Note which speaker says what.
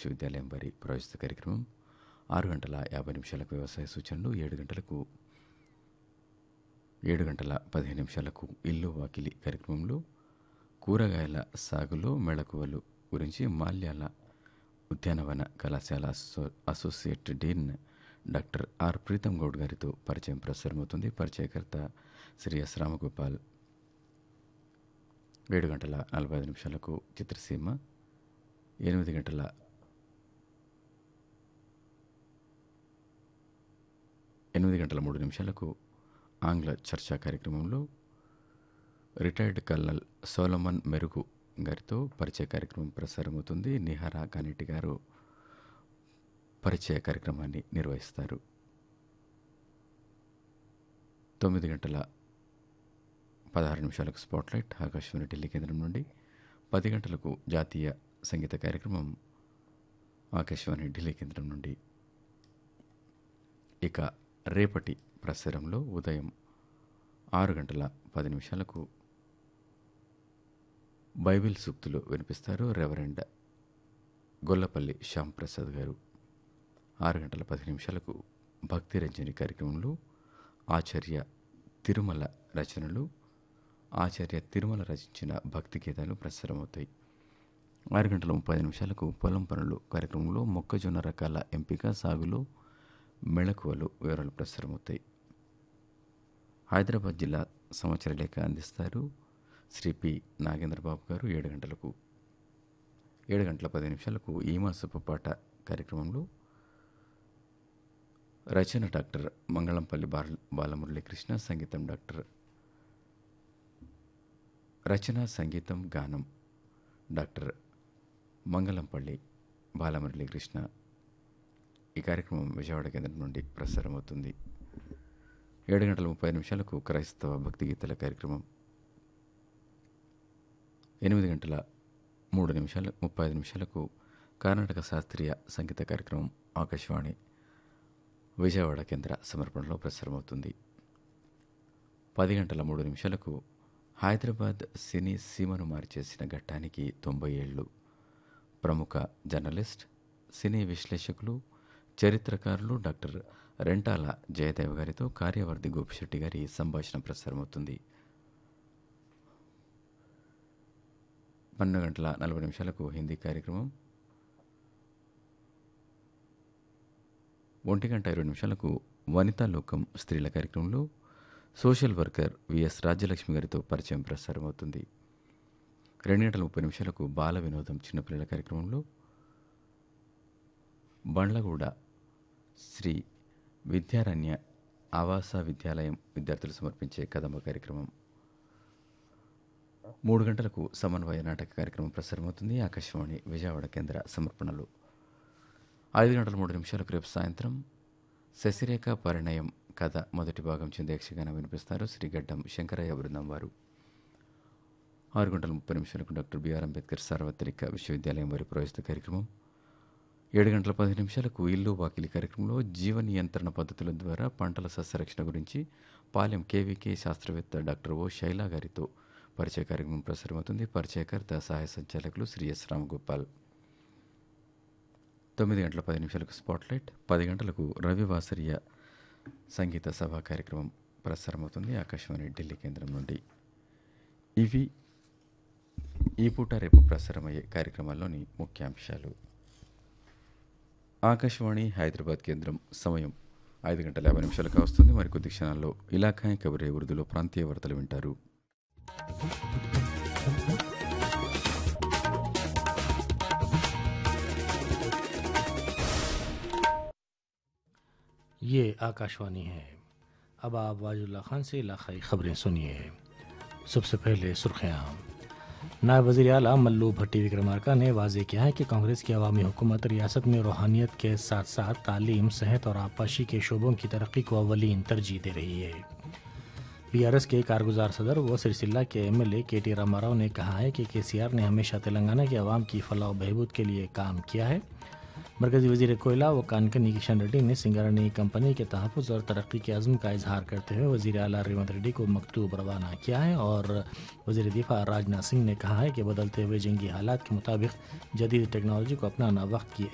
Speaker 1: విశ్వవిద్యాలయం వారి ప్రాయోజిత కార్యక్రమం ఆరు గంటల యాభై నిమిషాలకు వ్యవసాయ సూచనలు ఏడు గంటలకు ఏడు గంటల పదిహేను నిమిషాలకు ఇల్లు వాకిలి కార్యక్రమంలో కూరగాయల సాగులో మెళకువలు గురించి మాల్యాల ఉద్యానవన కళాశాల అసో associate dean doctor R Preetham Goud గారితో పరిచయం ప్రసారమవుతుంది పరిచయకర్త శ్రీ ఎస్ రామగోపాల్ ఏడు గంటల నలభై ఐదు నిమిషాలకు చిత్రసీమ ఎనిమిది గంటల ఎనిమిది గంటల మూడు నిమిషాలకు ఆంగ్ల చర్చా కార్యక్రమంలో రిటైర్డ్ కల్నల్ సోలమన్ మెరుగు గారితో పరిచయ కార్యక్రమం ప్రసారమవుతుంది నిహారా కానిటి గారు పరిచయ కార్యక్రమాన్ని నిర్వహిస్తారు తొమ్మిది గంటల పదహారు నిమిషాలకు స్పాట్లైట్ ఆకాశవాణి ఢిల్లీ కేంద్రం నుండి పది గంటలకు జాతీయ సంగీత కార్యక్రమం ఆకాశవాణి ఢిల్లీ కేంద్రం నుండి ఇక రేపటి ప్రసారంలో ఉదయం ఆరు గంటల పది నిమిషాలకు బైబిల్ సూక్తులు వినిపిస్తారు రెవరెండ్ గొల్లపల్లి శ్యామ్ ప్రసాద్ గారు ఆరు గంటల పది నిమిషాలకు భక్తి రంజని కార్యక్రమంలో ఆచార్య తిరుమల రచనలు ఆచార్య తిరుమల రచించిన భక్తి గీతాలు ప్రసారమవుతాయి ఆరు గంటల ముప్పై నిమిషాలకు పొలం పనులు కార్యక్రమంలో మొక్కజొన్న రకాల ఎంపిక సాగులో మెళకువలు వివరాలు ప్రసారమవుతాయి హైదరాబాద్ జిల్లా సమాచార లేఖ అందిస్తారు శ్రీ పి నాగేంద్రబాబు గారు ఏడు గంటలకు ఏడు గంటల పది నిమిషాలకు ఈ మాసపు పాట కార్యక్రమంలో రచన డాక్టర్ మంగళంపల్లి బాల బాలమురళీకృష్ణ సంగీతం డాక్టర్ రచన సంగీతం గానం డాక్టర్ మంగళంపల్లి బాలమురళీకృష్ణ ఈ కార్యక్రమం విజయవాడ కేంద్రం నుండి ప్రసారమవుతుంది ఏడు గంటల ముప్పై నిమిషాలకు క్రైస్తవ భక్తి గీతాల కార్యక్రమం ఎనిమిది గంటల మూడు నిమిషాలు ముప్పై ఐదు నిమిషాలకు కర్ణాటక శాస్త్రీయ సంగీత కార్యక్రమం ఆకాశవాణి విజయవాడ కేంద్ర సమర్పణలో ప్రసారమవుతుంది పది గంటల మూడు నిమిషాలకు హైదరాబాద్ సినీ సీమను మార్చేసిన ఘట్టానికి తొంభై ఏళ్ళు ప్రముఖ జర్నలిస్ట్ సినీ విశ్లేషకులు చరిత్రకారులు డాక్టర్ రెంటాల జయదేవ్ గారితో కార్యవర్ధి గోపిశెట్టి గారి సంభాషణ ప్రసారమవుతుంది పన్నెండు గంటల నలభై నిమిషాలకు హిందీ కార్యక్రమం ఒంటి గంట ఇరవై నిమిషాలకు వనితా లోకం స్త్రీల కార్యక్రమంలో సోషల్ వర్కర్ విఎస్ రాజ్యలక్ష్మి గారితో పరిచయం ప్రసారమవుతుంది రెండు గంటల ముప్పై నిమిషాలకు బాల వినోదం చిన్నపిల్లల కార్యక్రమంలో బండ్లగూడ శ్రీ విద్యారణ్య ఆవాస విద్యాలయం విద్యార్థులు సమర్పించే కదంబ కార్యక్రమం మూడు గంటలకు సమన్వయ నాటక కార్యక్రమం ప్రసారమవుతుంది ఆకాశవాణి విజయవాడ కేంద్ర సమర్పణలు ఐదు గంటల మూడు నిమిషాలకు రేపు సాయంత్రం శశిరేఖ పరిణయం కథ మొదటి భాగం చెంది యక్షగానం వినిపిస్తారు శ్రీగడ్డం శంకరయ్య బృందం వారు ఆరు గంటల ముప్పై నిమిషాలకు డాక్టర్ బిఆర్ అంబేద్కర్ సార్వత్రిక విశ్వవిద్యాలయం వారి ప్రవేశిత కార్యక్రమం ఏడు గంటల పది నిమిషాలకు ఇల్లు వాకిలి కార్యక్రమంలో జీవ నియంత్రణ పద్ధతుల ద్వారా పంటల సస్యరక్షణ గురించి పాలెం కేవీకే శాస్త్రవేత్త డాక్టర్ ఓ శైలా గారితో పరిచయ కార్యక్రమం ప్రసారమవుతుంది పరిచయకర్త సహాయ సంచాలకులు శ్రీ ఎస్ రామగోపాల్ తొమ్మిది గంటల పది నిమిషాలకు స్పాట్లైట్ పది గంటలకు రవివాసరియ సంగీత సభా కార్యక్రమం ప్రసారమవుతుంది ఆకాశవాణి ఢిల్లీ కేంద్రం నుండి ఇవి ఈ పూట రేపు ప్రసారమయ్యే కార్యక్రమాల్లోని ముఖ్యాంశాలు ఆకాశవాణి హైదరాబాద్ కేంద్రం సమయం ఐదు గంటల యాభై నిమిషాలకు వస్తుంది మరికొద్ది క్షణాల్లో ఇలాఖాయి కబరే ఉర్దూలో ప్రాంతీయ వార్తలు వింటారు
Speaker 2: ये आकाशवाणी है अब आप वाजुल्ला खान से इलाकाई खबरें सुनिए सबसे पहले सुर्खियाँ नायब वजी अला मल्लू भट्टी विक्रमार्का ने वाजे किया है कि कांग्रेस की अवामी हुकूमत रियासत में रूहानियत के साथ साथ तालीम सेहत और आबपाशी के शोबों की तरक्की को अवलीन तरजीह दे रही है पीआरएस के कारगुजार सदर व सिरसिल्ला के एमएलए के टी रामाराव ने कहा है कि केसीआर ने हमेशा तेलंगाना के अवाम की फलाह बहबूद के लिए काम किया है मरकजी वजीर कोयला व कानकनी किशन रेड्डी ने सिंगारनी कंपनी के तहफ़ और तरक्की के अज़म का इजहार करते हुए वजीर अला रेवंत रेड्डी को मकतूब रवाना किया है और वजीर दिफा राजनाथ सिंह ने कहा है कि बदलते हुए जंगी हालात के मुताबिक जदीद टेक्नोलॉजी को अपनाना वक्त की